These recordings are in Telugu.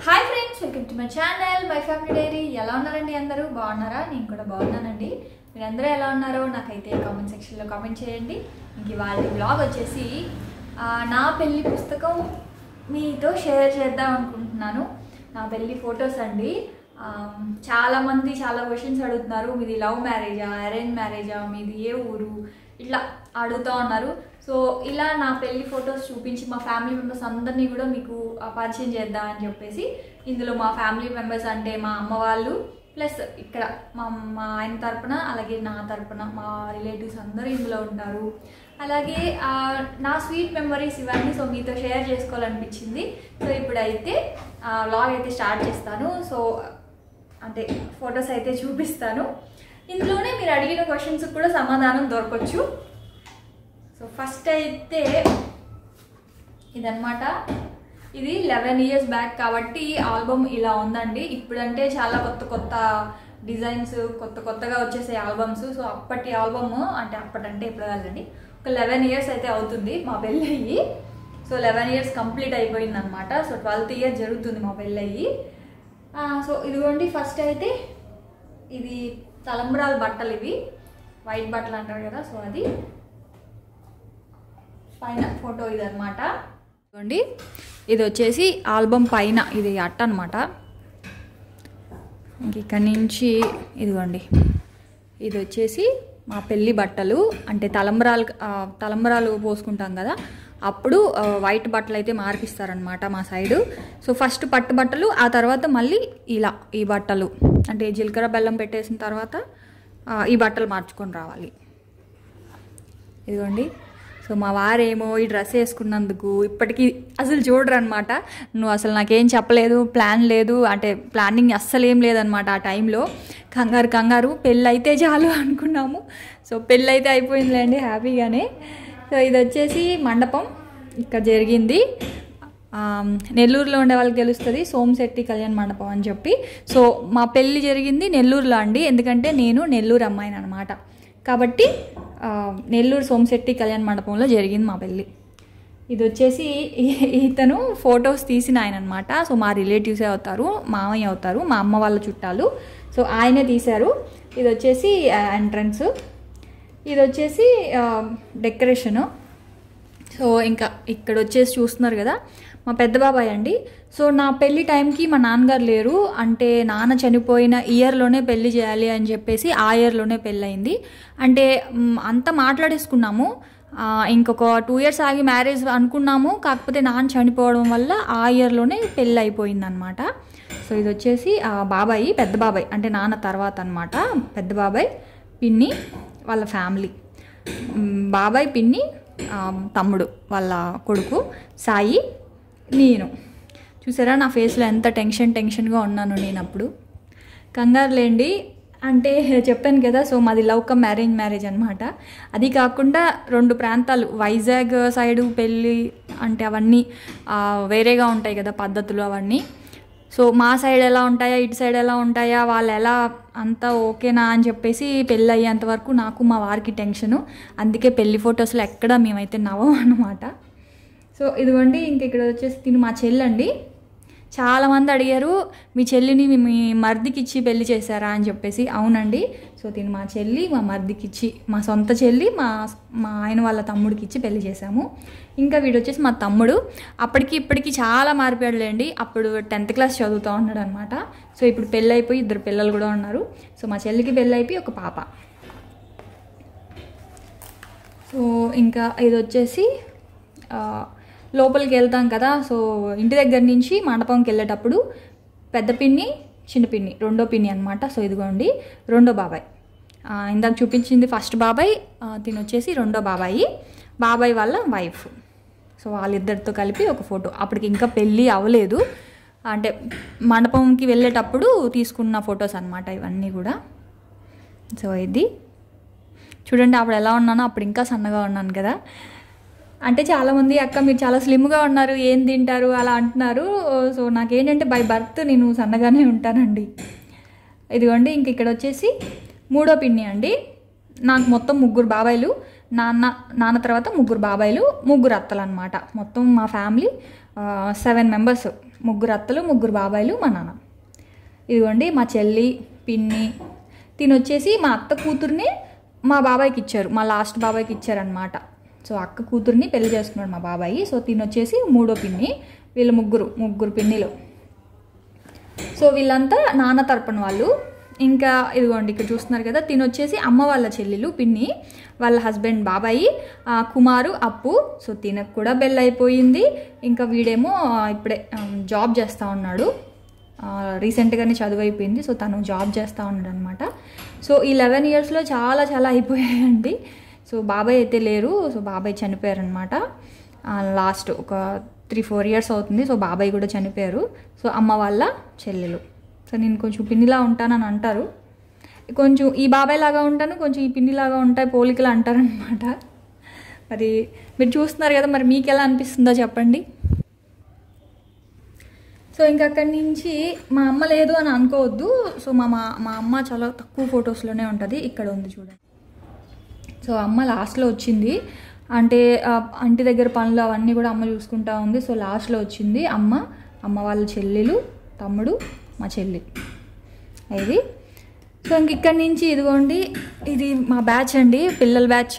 Hi friends welcome to my channel my family diary ఎలా ఉన్నారండి అందరూ బాగున్నారా నేను కూడా బాగున్నానండి మీరందరూ ఎలా ఉన్నారో నాకైతే కామెంట్ సెక్షన్లో కామెంట్ చేయండి ఇంక ఇవాళ బ్లాగ్ వచ్చేసి ఆ, నా పెళ్లి పుస్తకం మీతో షేర్ చేద్దాం అనుకుంటున్నాను నా పెళ్లి ఫొటోస్ అండి ఆ, చాలా మంది చాలా క్వశ్చన్స్ అడుగుతున్నారు మీది లవ్ మ్యారేజా అరేంజ్ మ్యారేజా మీది ఏ ఊరు ఇట్లా అడుగుతూ ఉన్నారు సో ఇలా నా పెళ్లి ఫొటోస్ చూపించి మా ఫ్యామిలీ మెంబర్స్ అందరినీ కూడా మీకు ఆ, పరిచయం చేద్దామని చెప్పేసి ఇందులో మా ఫ్యామిలీ మెంబర్స్ అంటే మా అమ్మ వాళ్ళు ప్లస్ ఇక్కడ మా మా ఆయన తరపున అలాగే నా తరపున మా రిలేటివ్స్ అందరూ ఇందులో ఉంటారు అలాగే ఆ, నా స్వీట్ మెమరీస్ ఇవన్నీ సో మీతో షేర్ చేసుకోవాలనిపించింది సో ఇప్పుడైతే వ్లాగ్ అయితే స్టార్ట్ చేస్తాను సో అంటే ఫొటోస్ అయితే చూపిస్తాను ఇందులోనే మీరు అడిగిన క్వశ్చన్స్ కూడా సమాధానం దొరకవచ్చు సో ఫస్ట్ అయితే ఇదన్నమాట ఇది లెవెన్ ఇయర్స్ బ్యాక్ కాబట్టి ఆల్బమ్ ఇలా ఉందండి ఇప్పుడంటే చాలా కొత్త కొత్త డిజైన్స్ కొత్త కొత్తగా వచ్చేసే ఆల్బమ్స్ సో అప్పటి ఆల్బమ్ అంటే అప్పటంటే ఇప్పుడు కాదండి ఒక లెవెన్ ఇయర్స్ అయితే అవుతుంది మా పెళ్ళి అయ్యి సో లెవెన్ ఇయర్స్ కంప్లీట్ అయిపోయింది అనమాట సో ట్వెల్త్ ఇయర్ జరుగుతుంది మా పెళ్ళి అయ్యి ఆ, సో ఇదిగోండి ఫస్ట్ అయితే ఇది తలంబ్రాల బట్టలు ఇవి వైట్ బట్టలు అంటారు కదా సో అది పైన ఫోటో ఇది అనమాట ఇదిగోండి ఇది వచ్చేసి ఆల్బమ్ పైన ఇది అట్ట అనమాట ఇంక ఇక్కడి నుంచి ఇదిగోండి ఇది వచ్చేసి మా పెళ్ళి బట్టలు అంటే తలంబరాలు ఆ, తలంబరాలు పోసుకుంటాం కదా అప్పుడు ఆ, వైట్ బట్టలు అయితే మార్పిస్తారనమాట మా సైడు సో ఫస్ట్ పట్టు బట్టలు ఆ తర్వాత మళ్ళీ ఇలా ఈ బట్టలు అంటే జీలకర్ర బెల్లం పెట్టేసిన తర్వాత ఆ, ఈ బట్టలు మార్చుకొని రావాలి ఇదిగోండి సో మా వారేమో ఈ డ్రెస్ వేసుకున్నందుకు ఇప్పటికీ అసలు చూడరు అనమాట నువ్వు అసలు నాకేం చెప్పలేదు ప్లాన్ లేదు అంటే ప్లానింగ్ అస్సలు ఏం లేదనమాట ఆ టైంలో కంగారు కంగారు పెళ్ళి అయితే చాలు అనుకున్నాము సో పెళ్ళి అయితే అయిపోయిందిలేండి హ్యాపీగానే సో ఇది వచ్చేసి మండపం ఇక్కడ జరిగింది ఆ, నెల్లూరులో ఉండే వాళ్ళకి తెలుస్తుంది సోమశెట్టి కళ్యాణ మండపం అని చెప్పి సో మా పెళ్ళి జరిగింది నెల్లూరులో అండి ఎందుకంటే నేను నెల్లూరు అమ్మాయిని అనమాట కాబట్టి ఆ, నెల్లూరు సోమశెట్టి కళ్యాణ మండపంలో జరిగింది మా పెళ్ళి ఇది వచ్చేసి ఈ- ఇతను ఫొటోస్ తీసిన ఆయన అనమాట సో మా రిలేటివ్సే అవుతారు మామయ్య అవుతారు మా అమ్మ వాళ్ళ చుట్టాలు సో ఆయనే తీశారు ఇది వచ్చేసి ఎంట్రన్స్ ఇది వచ్చేసి డెకరేషను సో ఇంకా ఇక్కడ వచ్చేసి చూస్తున్నారు కదా మా పెద్ద బాబాయ్ అండి సో నా పెళ్లి టైంకి మా నాన్నగారు లేరు అంటే నాన్న చనిపోయిన ఇయర్లోనే పెళ్లి చేయాలి అని చెప్పేసి ఆ ఇయర్లోనే పెళ్ళి అయింది అంటే మ్, అంతా మాట్లాడేసుకున్నాము ఆ, ఇంకొక టూ ఇయర్స్ ఆగి మ్యారేజ్ అనుకున్నాము కాకపోతే నాన్న చనిపోవడం వల్ల ఆ ఇయర్లోనే పెళ్ళి అయిపోయింది అనమాట సో ఇది వచ్చేసి ఆ బాబాయి పెద్ద బాబాయ్ అంటే నాన్న తర్వాత అనమాట పెద్ద బాబాయ్ పిన్ని వాళ్ళ ఫ్యామిలీ మ్, బాబాయ్ పిన్ని ఆ, తమ్ముడు వాళ్ళ కొడుకు సాయి నేను చూసారా నా ఫేస్లో ఎంత టెన్షన్ టెన్షన్గా ఉన్నాను నేను అప్పుడు కంగారులేండి అంటే చెప్పాను కదా సో మాది లవ్ కమ్ మ్యారేజ్ మ్యారేజ్ అనమాట అది కాకుండా రెండు ప్రాంతాలు వైజాగ్ సైడు పెళ్ళి అంటే అవన్నీ ఆ, వేరేగా ఉంటాయి కదా పద్ధతులు అవన్నీ సో మా సైడ్ ఎలా ఉంటాయా ఇటు సైడ్ ఎలా ఉంటాయా వాళ్ళు ఎలా అంతా ఓకేనా అని చెప్పేసి పెళ్ళి అయ్యేంత వరకు నాకు మా వారికి టెన్షను అందుకే పెళ్లి ఫొటోస్లో ఎక్కడ మేమైతే నవ్వం అనమాట సో ఇదిగోండి ఇంక ఇక్కడ వచ్చేసి తిని మా చెల్లండి చాలామంది అడిగారు మీ చెల్లిని మీ- మీ మర్దికి ఇచ్చి పెళ్లి చేశారా అని చెప్పేసి అవునండి సో తిని మా చెల్లి మా మర్దికి ఇచ్చి మా సొంత చెల్లి మా మా ఆయన వాళ్ళ తమ్ముడికి ఇచ్చి పెళ్లి చేశాము ఇంకా వీడు వచ్చేసి మా తమ్ముడు అప్పటికి ఇప్పటికి చాలా మారిపోయాడులేండి అప్పుడు టెన్త్ క్లాస్ చదువుతూ ఉన్నాడు అనమాట సో ఇప్పుడు పెళ్ళి అయిపోయి ఇద్దరు పిల్లలు కూడా ఉన్నారు సో మా చెల్లికి పెళ్ళి అయిపోయి ఒక పాప సో ఇంకా ఇది వచ్చేసి ఆ, లోపలికి వెళ్తాం కదా సో ఇంటి దగ్గర నుంచి మండపంకి వెళ్ళేటప్పుడు పెద్ద పిన్ని చిన్న పిన్ని రెండో పిన్ని అనమాట సో ఇదిగోండి రెండో బాబాయ్ ఆ, ఇందాక చూపించింది ఫస్ట్ బాబాయ్ ఆ, తిని వచ్చేసి రెండో బాబాయి బాబాయ్ వాళ్ళ వైఫ్ సో వాళ్ళిద్దరితో కలిపి ఒక ఫోటో అప్పటికి ఇంకా పెళ్ళి అవ్వలేదు అంటే మండపంకి వెళ్ళేటప్పుడు తీసుకున్న ఫొటోస్ అనమాట ఇవన్నీ కూడా సో ఇది చూడండి అప్పుడు ఎలా ఉన్నానో అప్పుడు ఇంకా సన్నగా ఉన్నాను కదా అంటే చాలామంది అక్క మీరు చాలా స్లిమ్గా ఉన్నారు ఏం తింటారు అలా అంటున్నారు సో నాకేంటంటే బై బర్త్ నేను సన్నగానే ఉంటానండి ఇదిగోండి ఇంక ఇక్కడ వచ్చేసి మూడో పిన్ని అండి నాకు మొత్తం ముగ్గురు బాబాయిలు నాన్న నాన్న తర్వాత ముగ్గురు బాబాయిలు ముగ్గురు అత్తలు అనమాట మొత్తం మా ఫ్యామిలీ సెవెన్ మెంబర్స్ ముగ్గురు అత్తలు ముగ్గురు బాబాయిలు మా నాన్న ఇదిగోండి మా చెల్లి పిన్ని తిని వచ్చేసి మా అత్త కూతుర్ని మా బాబాయ్కి ఇచ్చారు మా లాస్ట్ బాబాయ్కి ఇచ్చారనమాట సో అక్క కూతుర్ని పెళ్లి చేసుకున్నాడు మా బాబాయి సో తిని వచ్చేసి మూడో పిన్ని వీళ్ళు ముగ్గురు ముగ్గురు పిన్నిలు సో వీళ్ళంతా నాన్న తరపున వాళ్ళు ఇంకా ఇదిగోండి ఇక్కడ చూస్తున్నారు కదా తిని వచ్చేసి అమ్మ వాళ్ళ చెల్లెలు పిన్ని వాళ్ళ హస్బెండ్ బాబాయి ఆ, కుమారు అప్పు సో తినకు కూడా బెల్ అయిపోయింది ఇంకా వీడేమో ఆ, ఇప్పుడే ఆ, జాబ్ చేస్తూ ఉన్నాడు ఆ, రీసెంట్గానే చదువు అయిపోయింది సో తను జాబ్ చేస్తూ ఉన్నాడు అనమాట సో ఈ లెవెన్ ఇయర్స్లో చాలా చాలా అయిపోయాయండి సో బాబాయ్ అయితే లేరు సో బాబాయ్ చనిపోయారనమాట లాస్ట్ ఒక త్రీ ఫోర్ ఇయర్స్ అవుతుంది సో బాబాయ్ కూడా చనిపోయారు సో అమ్మ వాళ్ళ చెల్లెలు సో నేను కొంచెం పిన్నిలా ఉంటానని అంటారు కొంచెం ఈ బాబాయ్ లాగా ఉంటాను కొంచెం ఈ పిన్నిలాగా ఉంటాయి పోలికలు అంటారనమాట మరి మీరు చూస్తున్నారు కదా మరి మీకు ఎలా అనిపిస్తుందో చెప్పండి సో ఇంకా అక్కడి నుంచి మా అమ్మ లేదు అని అనుకోవద్దు సో మా మా మా అమ్మ చాలా తక్కువ ఫొటోస్లోనే ఉంటుంది ఇక్కడ ఉంది చూడండి సో అమ్మ లాస్ట్లో వచ్చింది అంటే ఆ, అంటి దగ్గర పనులు అవన్నీ కూడా అమ్మ చూసుకుంటా ఉంది సో లాస్ట్లో వచ్చింది అమ్మ అమ్మ వాళ్ళ చెల్లెలు తమ్ముడు మా చెల్లి ఇది సో ఇంక ఇక్కడి నుంచి ఇదిగోండి ఇది మా బ్యాచ్ అండి పిల్లల బ్యాచ్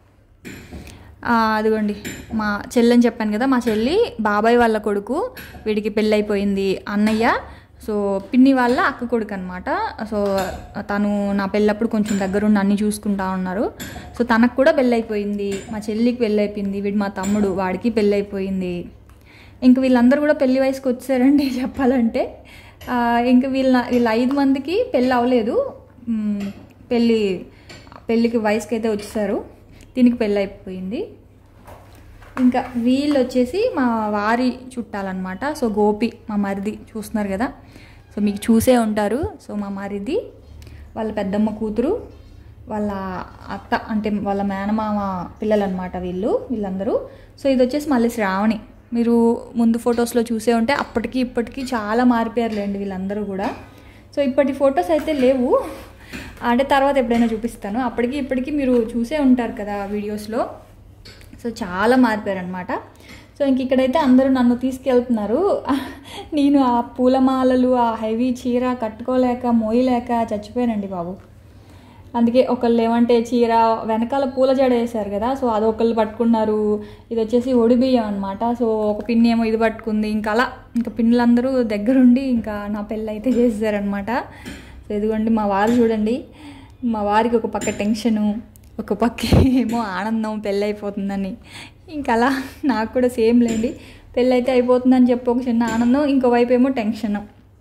ఆ, అదిగోండి మా చెల్లని చెప్పాను కదా మా చెల్లి బాబాయ్ వాళ్ళ కొడుకు వీడికి పెళ్ళైపోయింది అన్నయ్య సో పిన్ని వాళ్ళ అక్క కొడుకు అనమాట సో తను నా పెళ్ళప్పుడు కొంచెం దగ్గరుండి అన్ని చూసుకుంటా ఉన్నారు సో తనకు కూడా పెళ్ళైపోయింది మా చెల్లికి పెళ్ళైపోయింది వీడు మా తమ్ముడు వాడికి పెళ్ళైపోయింది ఇంక వీళ్ళందరూ కూడా పెళ్లి వయసుకి వచ్చారండి చెప్పాలంటే ఆ, ఇంక వీళ్ళ వీళ్ళ ఐదు మందికి పెళ్ళి అవ్వలేదు మ్, పెళ్ళి పెళ్ళికి వయసుకి అయితే వచ్చేసారు దీనికి పెళ్ళి అయిపోయింది ఇంకా వీళ్ళు వచ్చేసి మా వారి చుట్టాలన్నమాట సో గోపి మా మరిది చూస్తున్నారు కదా సో మీకు చూసే ఉంటారు సో మా మరిది వాళ్ళ పెద్దమ్మ కూతురు వాళ్ళ అత్త అంటే వాళ్ళ మేనమామ పిల్లలు అనమాట వీళ్ళు వీళ్ళందరూ సో ఇది వచ్చేసి మళ్ళీ శ్రావణి మీరు ముందు ఫొటోస్లో చూసే ఉంటే అప్పటికి ఇప్పటికీ చాలా మారిపోయారులేండి వీళ్ళందరూ కూడా సో ఇప్పటి ఫొటోస్ అయితే లేవు అంటే తర్వాత ఎప్పుడైనా చూపిస్తాను అప్పటికి ఇప్పటికి మీరు చూసే ఉంటారు కదా వీడియోస్లో సో చాలా మారిపోయారనమాట సో ఇంక ఇక్కడైతే అందరూ నన్ను తీసుకెళ్తున్నారు నేను ఆ పూలమాలలు ఆ హెవీ చీర కట్టుకోలేక మోయలేక చచ్చిపోయానండి బాబు అందుకే ఒకళ్ళు ఏమంటే చీర వెనకాల పూల జడ వేశారు కదా సో అది ఒకళ్ళు పట్టుకున్నారు ఇది వచ్చేసి ఒడి బియ్యం అనమాట సో ఒక పిన్ని ఏమో ఇది పట్టుకుంది ఇంకా అలా ఇంకా పిన్నులందరూ దగ్గరుండి ఇంకా నా పెళ్ళి అయితే చేసేసారనమాట సో ఇదిగోండి మా వారు చూడండి మా వారికి ఒక పక్క టెన్షను ఒక పక్క ఏమో ఆనందం పెళ్ళి అయిపోతుందని ఇంకా అలా నాకు కూడా సేమ్ లేండి పెళ్ళి అయితే అయిపోతుందని చెప్పి ఒక చిన్న ఆనందం ఇంకోవైపు ఏమో టెన్షన్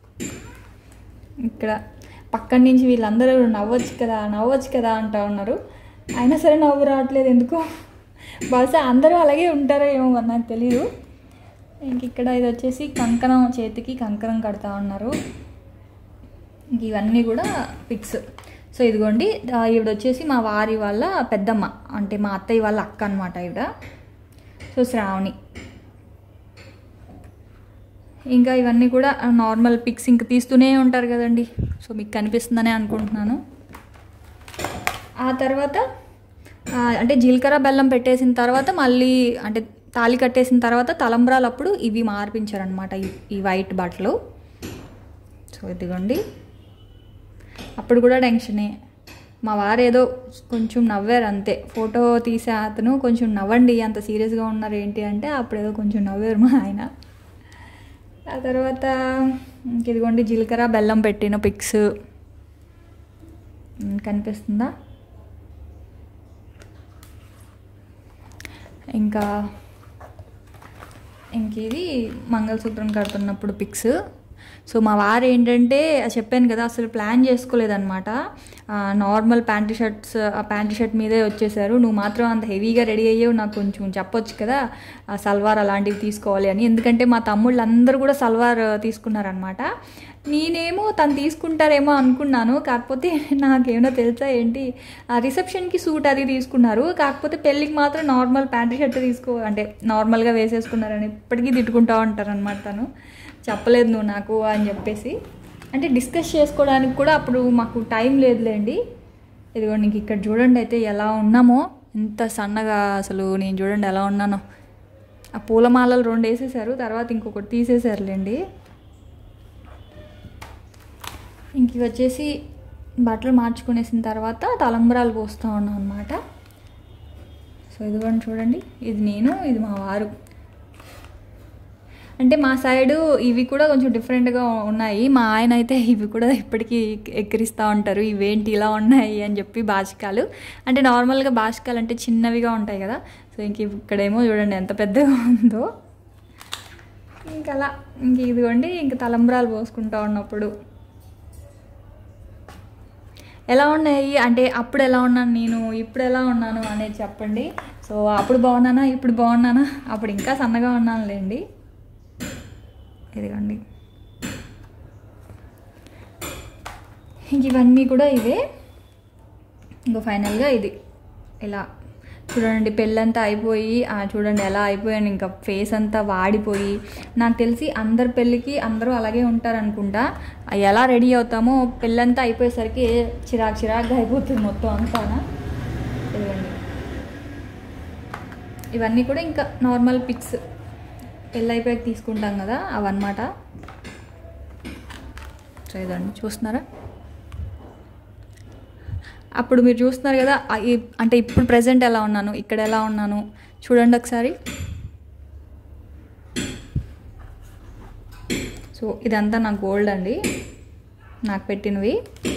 ఇక్కడ పక్కన నుంచి వీళ్ళందరూ నవ్వచ్చు కదా నవ్వచ్చు కదా అంటా ఉన్నారు అయినా సరే నవ్వు రావట్లేదు ఎందుకో బహుశా అందరూ అలాగే ఉంటారో ఏమో మరి నాకు తెలీదు ఇంక ఇక్కడ ఇది వచ్చేసి కంకణం చేతికి కంకణం కడతా ఉన్నారు ఇంక ఇవన్నీ కూడా పిక్స్ సో ఇదిగోండి ఆ, ఈవిడ వచ్చేసి మా వారి వాళ్ళ పెద్దమ్మ అంటే మా అత్తయ్య వాళ్ళ అక్క అనమాట ఈవిడ సో శ్రావణి ఇంకా ఇవన్నీ కూడా నార్మల్ పిక్స్ ఇంకా తీస్తూనే ఉంటారు కదండి సో మీకు కనిపిస్తుందనే అనుకుంటున్నాను ఆ తర్వాత ఆ, అంటే జీలకర్ర బెల్లం పెట్టేసిన తర్వాత మళ్ళీ అంటే తాళి కట్టేసిన తర్వాత తలంబ్రాలు అప్పుడు ఇవి మార్పించారనమాట ఈ- ఈ వైట్ బట్టలు సో ఇదిగోండి అప్పుడు కూడా టెన్షనే మా వారు ఏదో కొంచెం నవ్వారు అంతే ఫోటో తీసే అతను కొంచెం నవ్వండి అంత సీరియస్గా ఉన్నారు ఏంటి అంటే అప్పుడు ఏదో కొంచెం నవ్వారు మా ఆయన ఆ తర్వాత ఇంక ఇదిగోండి జీలకర్ర బెల్లం పెట్టిన పిక్స్ కనిపిస్తుందా ఇంకా ఇంక ఇది మంగళసూత్రం కడుతున్నప్పుడు పిక్స్ సో మా వారు ఏంటంటే చెప్పాను కదా అసలు ప్లాన్ చేసుకోలేదన్నమాట ఆ, నార్మల్ ప్యాంటు షర్ట్స్ ఆ ప్యాంటు షర్ట్ మీదే వచ్చేసారు నువ్వు మాత్రం అంత హెవీగా రెడీ అయ్యావు నాకు కొంచెం చెప్పొచ్చు కదా ఆ సల్వార్ అలాంటివి తీసుకోవాలి అని ఎందుకంటే మా తమ్ముళ్ళు అందరూ కూడా సల్వార్ తీసుకున్నారనమాట నేనేమో తను తీసుకుంటారేమో అనుకున్నాను కాకపోతే నాకేమో తెలుసా ఏంటి ఆ రిసెప్షన్కి సూట్ అది తీసుకున్నారు కాకపోతే పెళ్ళికి మాత్రం నార్మల్ ప్యాంటు షర్ట్ తీసుకో అంటే నార్మల్గా వేసేసుకున్నారని ఇప్పటికీ తిట్టుకుంటా ఉంటారు అనమాట తను చెప్పలేదు నువ్వు నాకు అని చెప్పేసి అంటే డిస్కస్ చేసుకోవడానికి కూడా అప్పుడు మాకు టైం లేదులేండి ఇదిగో నీకు ఇక్కడ చూడండి అయితే ఎలా ఉన్నామో ఎంత సన్నగా అసలు నేను చూడండి ఎలా ఉన్నానో ఆ పూలమాలలు రెండు వేసేసారు తర్వాత ఇంకొకటి తీసేసారులేండి ఇంక ఇవి వచ్చేసి బట్టలు మార్చుకునేసిన తర్వాత తలంబరాలు పోస్తూ ఉన్నాం అనమాట సో ఇదిగోండి చూడండి ఇది నేను ఇది మా వారు అంటే మా సైడు ఇవి కూడా కొంచెం డిఫరెంట్గా ఉన్నాయి మా ఆయన అయితే ఇవి కూడా ఇప్పటికీ ఎక్కిరిస్తూ ఉంటారు ఇవేంటి ఇలా ఉన్నాయి అని చెప్పి బాషికాలు అంటే నార్మల్గా బాషికాలు అంటే చిన్నవిగా ఉంటాయి కదా సో ఇంక ఇక్కడేమో చూడండి ఎంత పెద్దగా ఉందో ఇంక అలా ఇంక ఇదిగోండి ఇంక తలంబ్రాలు పోసుకుంటా ఉన్నప్పుడు ఎలా ఉన్నాయి అంటే అప్పుడు ఎలా ఉన్నాను నేను ఇప్పుడు ఎలా ఉన్నాను అనేది చెప్పండి సో అప్పుడు బాగున్నానా ఇప్పుడు బాగున్నానా అప్పుడు ఇంకా సన్నగా ఉన్నానులేండి ఇదిగోండి ఇంక ఇవన్నీ కూడా ఇవే ఇంకో ఫైనల్గా ఇది ఇలా చూడండి పెళ్ళంతా అయిపోయి ఆ చూడండి ఎలా అయిపోయాను ఇంకా ఫేస్ అంతా వాడిపోయి నాకు తెలిసి అందరి పెళ్ళికి అందరూ అలాగే ఉంటారు అనుకుంటా ఎలా రెడీ అవుతామో పెళ్ళంతా అయిపోయేసరికి చిరాకు చిరాకుగా అయిపోతుంది మొత్తం అంతానా ఇదిగోండి ఇవన్నీ కూడా ఇంకా నార్మల్ పిక్స్ పెళ్ళి అయిపోయాక తీసుకుంటాం కదా అవన్నమాట సో ఇదండి చూస్తున్నారా అప్పుడు మీరు చూస్తున్నారు కదా ఆ ఈ- అంటే ఇప్పుడు ప్రజెంట్ ఎలా ఉన్నాను ఇక్కడ ఎలా ఉన్నాను చూడండి ఒకసారి సో ఇదంతా నా గోల్డ్ అండి నాకు పెట్టినవి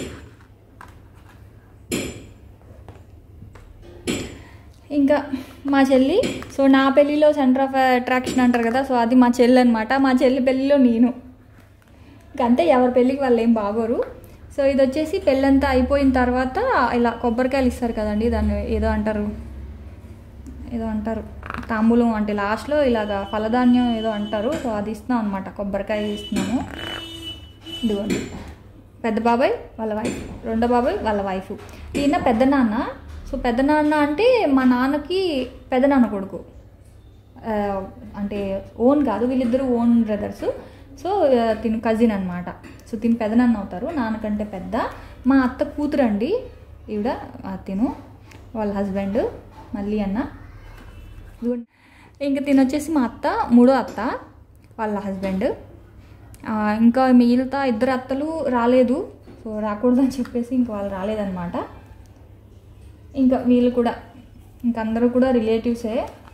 ఇంకా మా చెల్లి సో నా పెళ్ళిలో సెంటర్ ఆఫ్ అట్రాక్షన్ అంటారు కదా సో అది మా చెల్లి అనమాట మా చెల్లి పెళ్ళిలో నేను ఇంక అంతే ఎవరి పెళ్ళికి వాళ్ళు ఏం బాగోరు సో ఇది వచ్చేసి పెళ్ళంతా అయిపోయిన తర్వాత ఇలా కొబ్బరికాయలు ఇస్తారు కదండి దాన్ని ఏదో అంటారు ఏదో అంటారు తాంబూలం అంటే లాస్ట్లో ఇలాగ ఫలధాన్యం ఏదో అంటారు సో అది ఇస్తున్నాం అనమాట కొబ్బరికాయ ఇస్తున్నాము ఇదిగోండి పెద్ద బాబాయ్ వాళ్ళ వైఫ్ రెండో బాబాయ్ వాళ్ళ వైఫ్ ఈయన పెద్ద నాన్న సో పెద్ద నాన్న అంటే మా నాన్నకి పెద్ద నాన్న కొడుకు ఆ, అంటే ఓన్ కాదు వీళ్ళిద్దరు ఓన్ బ్రదర్స్ సో ఆ, తిను కజిన్ అనమాట సో తిను పెదనాన్న అవుతారు నాన్నకంటే పెద్ద మా అత్త కూతురు అండి ఈవిడ ఆ, తిను వాళ్ళ హస్బెండ్ మళ్ళీ అన్న ఇదిగోండి. ఇంకా తిను వచ్చేసి మా అత్త మూడో అత్త వాళ్ళ హస్బెండ్ ఆ, ఇంకా మిగతా ఇద్దరు అత్తలు రాలేదు సో రాకూడదని చెప్పేసి ఇంక వాళ్ళు రాలేదన్నమాట ఇంకా వీళ్ళు కూడా ఇంక అందరూ కూడా రిలేటివ్సే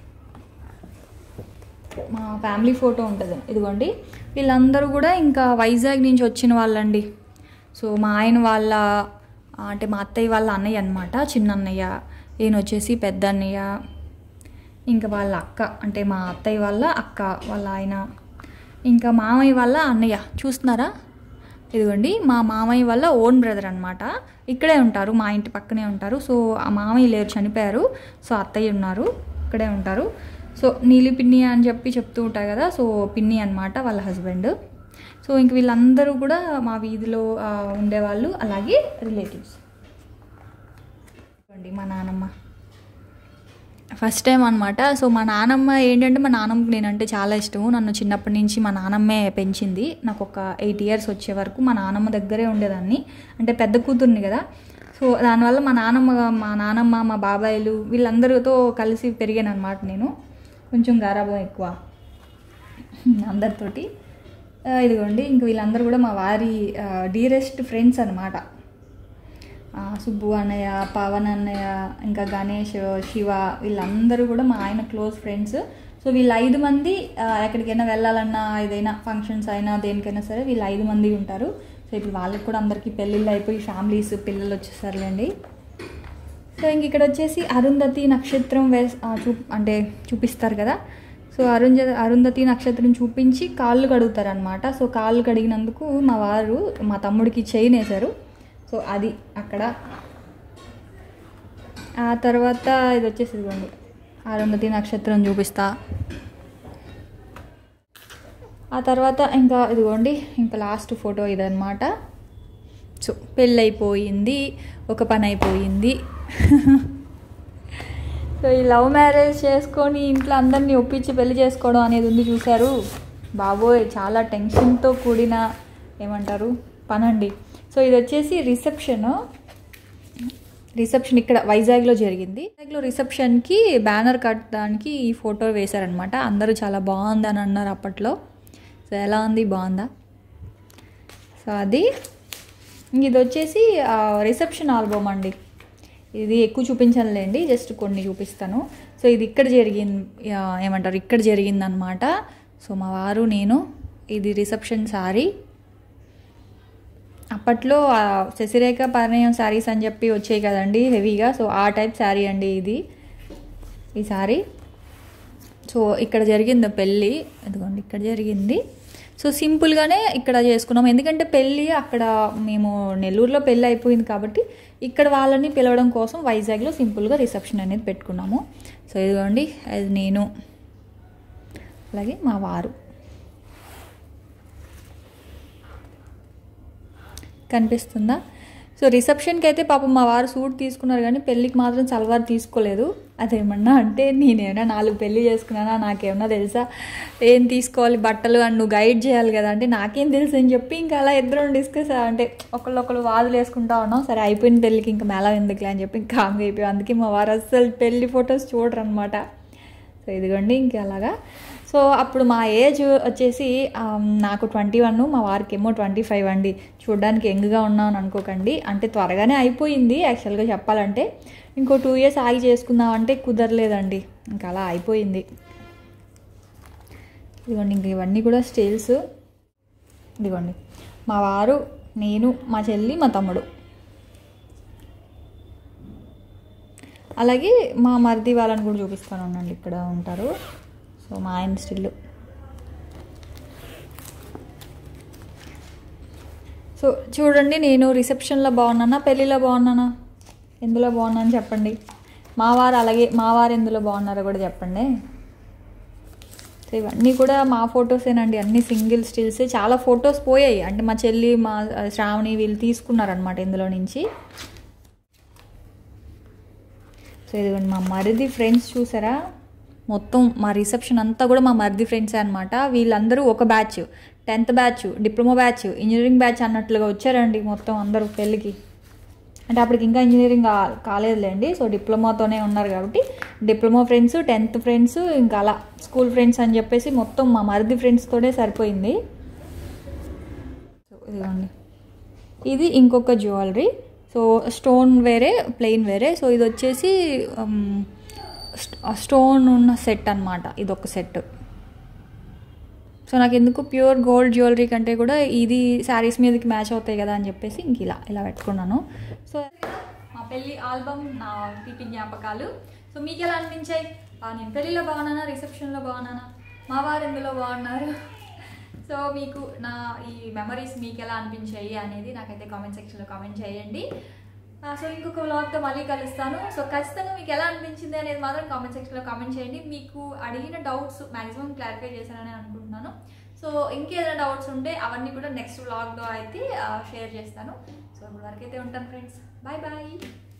మా ఫ్యామిలీ ఫోటో ఉంటుంది ఇదిగోండి వీళ్ళందరూ కూడా ఇంకా వైజాగ్ నుంచి వచ్చిన వాళ్ళండి సో మా ఆయన వాళ్ళ అంటే మా అత్తయ్య వాళ్ళ అన్నయ్య అనమాట చిన్న అన్నయ్య ఈయన వచ్చేసి పెద్ద అన్నయ్య ఇంకా వాళ్ళ అక్క అంటే మా అత్తయ్య వాళ్ళ అక్క వాళ్ళ ఆయన ఇంకా మామయ్య వాళ్ళ అన్నయ్య చూస్తున్నారా ఇదిగోండి మా మామయ్య వాళ్ళ ఓన్ బ్రదర్ అనమాట ఇక్కడే ఉంటారు మా ఇంటి పక్కనే ఉంటారు సో ఆ మామయ్య లేరు చనిపోయారు సో అత్తయ్య ఉన్నారు ఇక్కడే ఉంటారు సో నీలి పిన్ని అని చెప్పి చెప్తూ ఉంటారు కదా సో పిన్ని అనమాట వాళ్ళ హస్బెండ్ సో ఇంక వీళ్ళందరూ కూడా మా వీధిలో ఆ, ఉండేవాళ్ళు అలాగే రిలేటివ్స్ ఇదిగోండి మా నానమ్మ ఫస్ట్ టైం అనమాట సో మా నానమ్మ ఏంటంటే మా నాన్నమ్మకి నేనంటే చాలా ఇష్టము నన్ను చిన్నప్పటి నుంచి మా నానమ్మే పెంచింది నాకు ఒక ఎయిట్ ఇయర్స్ వచ్చే వరకు మా నానమ్మ దగ్గరే ఉండేదాన్ని అంటే పెద్ద కూతుర్ని కదా సో దానివల్ల మా నానమ్మ మా నానమ్మ మా బాబాయిలు వీళ్ళందరితో కలిసి పెరిగాను అనమాట నేను కొంచెం గారాబం ఎక్కువ అందరితోటి ఆ, ఇదిగోండి ఇంక వీళ్ళందరూ కూడా మా వారి డీరెస్ట్ ఫ్రెండ్స్ అనమాట ఆ, సుబ్బు అన్నయ్య పవన్ అన్నయ్య ఇంకా గణేష్ శివ వీళ్ళందరూ కూడా మా ఆయన క్లోజ్ ఫ్రెండ్స్ సో వీళ్ళు ఐదు మంది ఆ, ఎక్కడికైనా వెళ్ళాలన్నా ఏదైనా ఫంక్షన్స్ అయినా దేనికైనా సరే వీళ్ళు ఐదు మంది ఉంటారు సో ఇప్పుడు వాళ్ళకి కూడా అందరికీ పెళ్ళిళ్ళు అయిపోయి ఫ్యామిలీస్ పిల్లలు వచ్చేసారులేండి సో ఇంక ఇక్కడ వచ్చేసి అరుంధతి నక్షత్రం వేస్ ఆ, చూ అంటే చూపిస్తారు కదా సో అరుంజ అరుంధతి నక్షత్రం చూపించి కాళ్ళు కడుగుతారు అనమాట సో కాళ్ళు కడిగినందుకు మా వారు మా తమ్ముడికి చైన్ వేశారు సో అది అక్కడ ఆ తర్వాత ఇది వచ్చేసి ఇదిగోండి అరుంధతి నక్షత్రం చూపిస్తా ఆ తర్వాత ఇంకా ఇదిగోండి ఇంకా లాస్ట్ ఫోటో ఇదన్నమాట సో పెళ్ళైపోయింది ఒక పని అయిపోయింది సో ఈ లవ్ మ్యారేజ్ చేసుకొని ఇంట్లో అందరినీ ఒప్పించి పెళ్లి చేసుకోవడం అనేది ఉంది చూశారు బాబోయ్ చాలా టెన్షన్తో కూడిన ఏమంటారు పనండి సో ఇది వచ్చేసి రిసెప్షన్ రిసెప్షన్ ఇక్కడ వైజాగ్లో జరిగింది వైజాగ్లో రిసెప్షన్కి బ్యానర్ కట్టడానికి ఈ ఫోటో వేశారనమాట అందరూ చాలా బాగుంది అని అన్నారు అప్పట్లో సో ఎలా ఉంది బాగుందా సో అది ఇది వచ్చేసి రిసెప్షన్ ఆల్బమ్ అండి ఇది ఎక్కువ చూపించానులేండి జస్ట్ కొన్ని చూపిస్తాను సో ఇది ఇక్కడ జరిగింది ఆ, ఏమంటారు ఇక్కడ జరిగిందనమాట సో మా వారు నేను ఇది రిసెప్షన్ సారీ అప్పట్లో ఆ, శశిరేఖ పరిణయం శారీస్ అని చెప్పి వచ్చాయి కదండి హెవీగా సో ఆ టైప్ శారీ అండి ఇది ఈ శారీ సో ఇక్కడ జరిగింది పెళ్ళి ఇదిగోండి ఇక్కడ జరిగింది సో సింపుల్గానే ఇక్కడ చేసుకున్నాం ఎందుకంటే పెళ్ళి అక్కడ మేము నెల్లూరులో పెళ్ళి అయిపోయింది కాబట్టి ఇక్కడ వాళ్ళని పిలవడం కోసం వైజాగ్లో సింపుల్గా రిసెప్షన్ అనేది పెట్టుకున్నాము సో ఇదిగోండి అది నేను అలాగే మా వారు కనిపిస్తుందా సో రిసెప్షన్కి అయితే పాపం మా వారు సూట్ తీసుకున్నారు కానీ పెళ్ళికి మాత్రం సల్వార్ తీసుకోలేదు అదేమన్నా అంటే నేనేమైనా నాలుగు పెళ్ళి చేసుకున్నానా నాకేమన్నా తెలుసా ఏం తీసుకోవాలి బట్టలు అని నువ్వు గైడ్ చేయాలి కదా అంటే నాకేం తెలుసు అని చెప్పి ఇంకా అలా ఇద్దరం డిస్కస్ అంటే ఒకళ్ళొకళ్ళు వాదులు వేసుకుంటా ఉన్నాం సరే అయిపోయిన పెళ్ళికి ఇంకా మేళ ఎందుకులే అని చెప్పి ఇంకా కామ్గా అయిపోయాం అందుకే మా వారు అస్సలు పెళ్లి ఫొటోస్ చూడరు అనమాట సో ఇదిగోండి ఇంక అలాగా సో అప్పుడు మా ఏజ్ వచ్చేసి ఆమ్, నాకు ట్వంటీ వన్ మా వారికి ఏమో ట్వంటీ ఫైవ్ అండి చూడడానికి యంగ్గా ఉన్నాను అనుకోకండి అంటే త్వరగానే అయిపోయింది యాక్చువల్గా చెప్పాలంటే ఇంకో టూ ఇయర్స్ ఆగి చేసుకుందాం అంటే కుదరలేదండి ఇంకా అలా అయిపోయింది ఇదిగోండి ఇంక ఇవన్నీ కూడా స్టిల్స్ ఇదిగోండి మా వారు నేను మా చెల్లి మా తమ్ముడు అలాగే మా మరిది వాళ్ళని కూడా చూపిస్తాను ఉండండి ఇక్కడ ఉంటారు సో మా ఆయన స్టిల్ సో చూడండి నేను రిసెప్షన్లో బాగున్నానా పెళ్ళిలో బాగున్నానా ఎందులో బాగున్నాను చెప్పండి మా వారు అలాగే మా వారు ఎందులో బాగున్నారో కూడా చెప్పండి సో ఇవన్నీ కూడా మా ఫొటోసేనండి అన్ని సింగిల్ స్టిల్స్ చాలా ఫొటోస్ పోయాయి అంటే మా చెల్లి మా ఆ, శ్రావణి వీళ్ళు తీసుకున్నారనమాట ఇందులో నుంచి సో ఇదిగోండి మా మరిది ఫ్రెండ్స్ చూసారా మొత్తం మా రిసెప్షన్ అంతా కూడా మా మరిది ఫ్రెండ్సే అనమాట వీళ్ళందరూ ఒక batch tenth batch diploma batch engineering batch అన్నట్లుగా వచ్చారండి మొత్తం అందరూ పెళ్ళికి అంటే అప్పటికి ఇంకా ఇంజనీరింగ్ కా కాలేదులేండి సో డిప్లొమాతోనే ఉన్నారు కాబట్టి డిప్లొమా ఫ్రెండ్స్ టెన్త్ ఫ్రెండ్స్ ఇంకా అలా స్కూల్ ఫ్రెండ్స్ అని చెప్పేసి మొత్తం మా మరిది ఫ్రెండ్స్తోనే సరిపోయింది సో ఇదిగోండి ఇది ఇంకొక జ్యువెలరీ సో స్టోన్ వేరే ప్లెయిన్ వేరే సో ఇది వచ్చేసి ఉమ్, స్ట్- స్టోన్ ఉన్న సెట్ అనమాట ఇది ఒక సెట్ సో నాకు ఎందుకు ప్యూర్ గోల్డ్ జ్యువెలరీ కంటే కూడా ఇది శారీస్ మీదకి మ్యాచ్ అవుతాయి కదా అని చెప్పేసి ఇంక ఇలా ఇలా పెట్టుకున్నాను సో మా పెళ్ళి ఆల్బమ్ నా తీపి జ్ఞాపకాలు సో మీకు ఎలా అనిపించాయి ఆ, నేను పెళ్ళిలో బాగున్నానా రిసెప్షన్లో బాగున్నానా మా వారు ఎందులో బాగున్నారు సో మీకు నా ఈ మెమరీస్ మీకు ఎలా అనిపించాయి అనేది నాకైతే కామెంట్ సెక్షన్లో కామెంట్ చేయండి ఆ, సో ఇంకొక వ్లాగ్తో మళ్ళీ కలుస్తాను సో ఖచ్చితంగా మీకు ఎలా అనిపించింది అనేది మాత్రం కామెంట్ సెక్షన్లో కామెంట్ చేయండి మీకు అడిగిన డౌట్స్ మ్యాక్సిమం క్లారిఫై చేశానని అనుకుంటున్నాను సో ఇంకేదైనా డౌట్స్ ఉంటే అవన్నీ కూడా నెక్స్ట్ వ్లాగ్లో అయితే షేర్ చేస్తాను సో ఇప్పుడు వరకైతే ఉంటాను ఫ్రెండ్స్ బాయ్ బాయ్